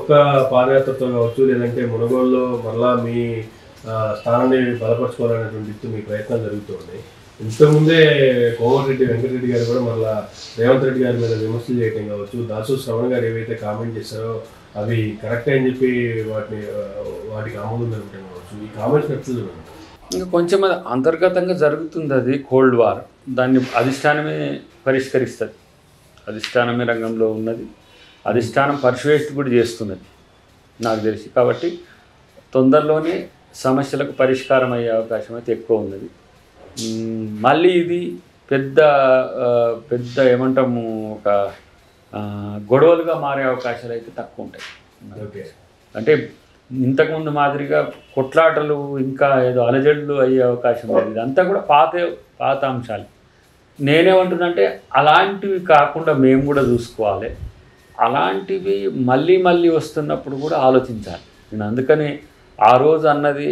ఒక్క పాదయాత్రతో కావచ్చు లేదంటే మునగోడులో మరలా మీ ఆ, స్థానాన్ని బలపరచుకోవాలనేటువంటి ఇత్తు మీ ప్రయత్నాలు జరుగుతూ ఉన్నాయి ఇంతకుముందే కోమటిరెడ్డి వెంకటరెడ్డి గారు కూడా మరలా రేవంత్ రెడ్డి గారి మీద విమర్శలు చేయటం కావచ్చు దాసు శ్రవణ్ గారు ఏవైతే కామెంట్ చేశారో అవి కరెక్టే అని చెప్పి వాటిని ఆ, వాటికి ఆమోదం జరగటం కావచ్చు ఈ కామెంట్స్ నచ్చదు ఇంకా కొంచెం అది అంతర్గతంగా జరుగుతుంది అది కోల్డ్ వార్ దాన్ని అధిష్టానమే పరిష్కరిస్తుంది అధిష్టానమే రంగంలో ఉన్నది అధిష్టానం పర్సువేస్ట్ కూడా చేస్తున్నది నాకు తెలిసి కాబట్టి తొందరలోనే సమస్యలకు పరిష్కారం అయ్యే అవకాశం అయితే ఎక్కువ ఉన్నది మ్మ్, మళ్ళీ ఇది పెద్ద ఆ, పెద్ద ఏమంటాము ఒక ఆ, గొడవలుగా మారే అవకాశాలు అయితే తక్కువ ఉంటాయి ఓకే అంటే ఇంతకుముందు మాదిరిగా కొట్లాటలు ఇంకా ఏదో అలజడులు అయ్యే అవకాశం లేదు ఇదంతా కూడా పాత పాత అంశాలు నేనేమంటున్నంటే అలాంటివి కాకుండా మేము కూడా చూసుకోవాలి అలాంటివి మళ్ళీ మళ్ళీ వస్తున్నప్పుడు కూడా ఆలోచించాలి నేను అందుకని ఆ రోజు అన్నది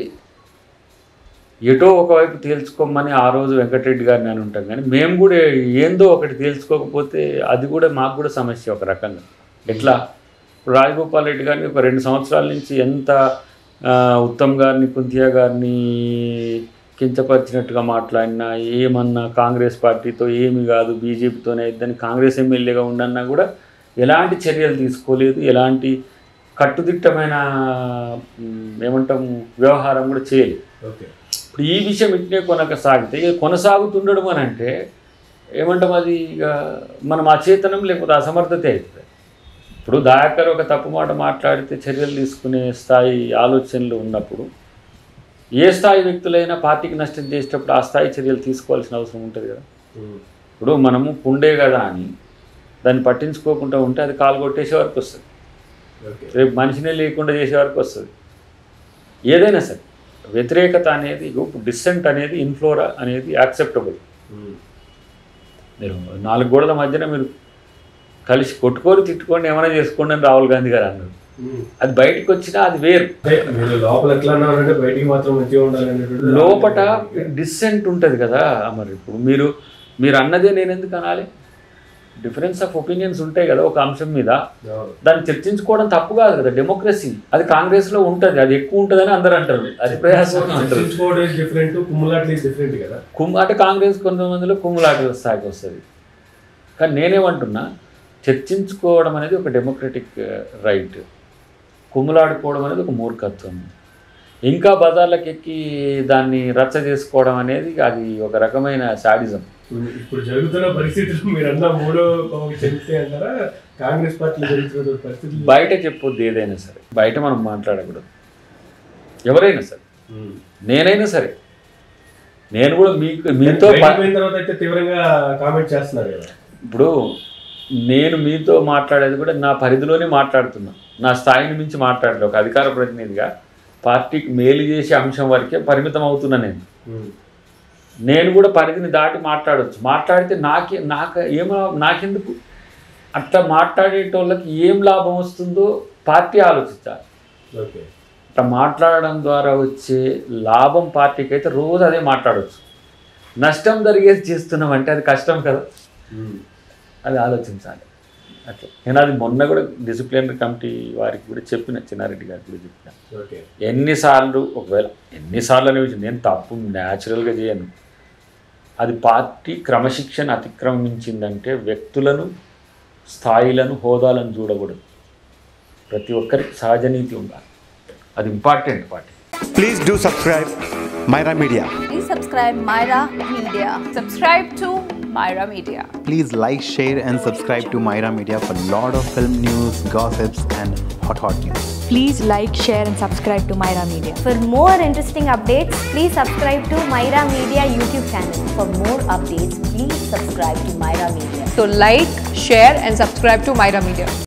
ఎటో ఒకవైపు తేల్చుకోమని ఆ రోజు వెంకటరెడ్డి గారిని అని ఉంటాం కానీ మేము కూడా ఏందో ఒకటి తేల్చుకోకపోతే అది కూడా మాకు కూడా సమస్య ఒక రకంగా ఎట్లా ఇప్పుడు రాజగోపాల్ రెడ్డి గారిని ఒక రెండు సంవత్సరాల నుంచి ఎంత ఆ, ఉత్తమ్ గారిని కుంతియా గారిని కించపరిచినట్టుగా మాట్లాడినా ఏమన్నా కాంగ్రెస్ పార్టీతో ఏమి కాదు బీజేపీతోనే ఇద్దని కాంగ్రెస్ ఎమ్మెల్యేగా ఉండన్నా కూడా ఎలాంటి చర్యలు తీసుకోలేదు ఎలాంటి కట్టుదిట్టమైన మ్, ఏమంటాం వ్యవహారం కూడా చేయలేదు ఓకే ఇప్పుడు ఈ విషయం ఇట్నే కొనక సాగితే ఇక కొనసాగుతుండడం అని అంటే ఏమంటాం అది ఇక మనం అచేతనం లేకపోతే అసమర్థత అవుతుంది ఇప్పుడు దయాకర్ ఒక తప్పు మాట మాట్లాడితే చర్యలు తీసుకునే స్థాయి ఆలోచనలు ఉన్నప్పుడు ఏ స్థాయి వ్యక్తులైనా పార్టీకి నష్టం చేసేటప్పుడు ఆ స్థాయి చర్యలు తీసుకోవాల్సిన అవసరం ఉంటుంది కదా ఉమ్. ఇప్పుడు మనము పుండే కదా అని దాన్ని పట్టించుకోకుండా ఉంటే అది కాలు కొట్టేసే వరకు వస్తుంది ఓకే రేపు మనిషినే లేకుండా చేసే వరకు వస్తుంది ఏదైనా సరే వ్యతిరేకత అనేది ఇప్పుడు డిస్సెంట్ అనేది ఇన్ఫ్లోరా అనేది యాక్సెప్టబుల్ ఉమ్. మీరు నాలుగు గోడల మధ్యన మీరు కలిసి కొట్టుకొని తిట్టుకొని ఏమైనా చేసుకోండి అని రాహుల్ గాంధీ గారు అన్నారు ఉమ్. అది బయటకు వచ్చినా అది వేరు అంటే మీరు లోపల ఎట్లా అన్నారంటే బయటికి మాత్రం మంచిగా ఉండాలనేటువంటి లోపట డిస్సెంట్ ఉంటుంది కదా మరి ఇప్పుడు మీరు మీరు అన్నదే నేను ఎందుకు అనాలి డిఫరెన్స్ ఆఫ్ ఒపీనియన్స్ ఉంటాయి కదా ఒక అంశం మీద అవును. దాన్ని చర్చించుకోవడం తప్పు కాదు కదా డెమోక్రసీ అది కాంగ్రెస్లో ఉంటుంది అది ఎక్కువ ఉంటుందని అందరూ అంటారు అది ప్రయాసం అంటారు చర్చించుకోవడం is different, కుమ్ములాట్లు is different కదా కుమ్ అంటే కాంగ్రెస్ కొంతమందిలో కుమ్ములాట స్థాయికి వస్తుంది కానీ నేనేమంటున్నా చర్చించుకోవడం అనేది ఒక డెమోక్రటిక్ రైట్ కుమ్ములాడుకోవడం అనేది ఒక మూర్ఖత్వం ఇంకా బజార్లకు ఎక్కి దాన్ని రచ్చ చేసుకోవడం అనేది అది ఒక రకమైన శాడిజం ఇప్పుడు- ఇప్పుడు జరుగుతున్న పరిస్థితులు మీరు అన్న మూడో కోవకి చెందితే అంటారా కాంగ్రెస్ పార్టీలో జరుగుతున్న పరిస్థితులు బయట చెప్పొద్దు ఏదైనా సరే బయట మనం మాట్లాడకూడదు ఎవరైనా సరే ఉమ్. నేనైనా సరే నేను కూడా మీకు మీతో బయటికి ప- పోయిన తర్వాత అయితే తీవ్రంగా కామెంట్ చేస్తున్నారు కదా ఇప్పుడు నేను మీతో మాట్లాడేది కూడా నా పరిధిలోనే మాట్లాడుతున్నా నా స్థాయిని మించి మాట్లాడలేదు ఒక అధికార ప్రతినిధిగా పార్టీకి మేలు చేసే అంశం వరకే పరిమితం అవుతున్నా నేను ఉమ్. నేను కూడా పరిధిని దాటి మాట్లాడవచ్చు మాట్లాడితే నాకే నాకు ఏమో నాకెందుకు అట్లా మాట్లాడేటోళ్ళకి ఏం లాభం వస్తుందో పార్టీ ఆలోచించాలి ఓకే అట్లా మాట్లాడడం ద్వారా వచ్చే లాభం పార్టీకి అయితే రోజు అదే మాట్లాడవచ్చు నష్టం జరిగేది చేస్తున్నామంటే అది కష్టం కదా ఉమ్. అది ఆలోచించాలి అట్లా నేను అది మొన్న కూడా డిసిప్లినరీ కమిటీ వారికి కూడా చెప్పిన చిన్నారెడ్డి గారికి కూడా చెప్పిన ఓకే ఎన్నిసార్లు ఒకవేళ ఎన్నిసార్లు అనే విషయం నేను తప్పు న్యాచురల్గా చేయను అది పార్టీ క్రమశిక్షణ అతిక్రమించిందంటే వ్యక్తులను స్థాయిలను హోదాలను చూడకూడదు ప్రతి ఒక్కరికి సహజనీతి ఉండాలి అది important party Please do subscribe Myra Media. Please subscribe Myra Media. Subscribe to Myra Media. Please like, share, and subscribe to Myra Media for lot of film news, gossips, and hot hot news. Please like, share, and subscribe to Myra Media. For more interesting updates, please subscribe to Myra Media YouTube channel. For more updates, please subscribe to Myra Media. So like, share and subscribe to Myra Media.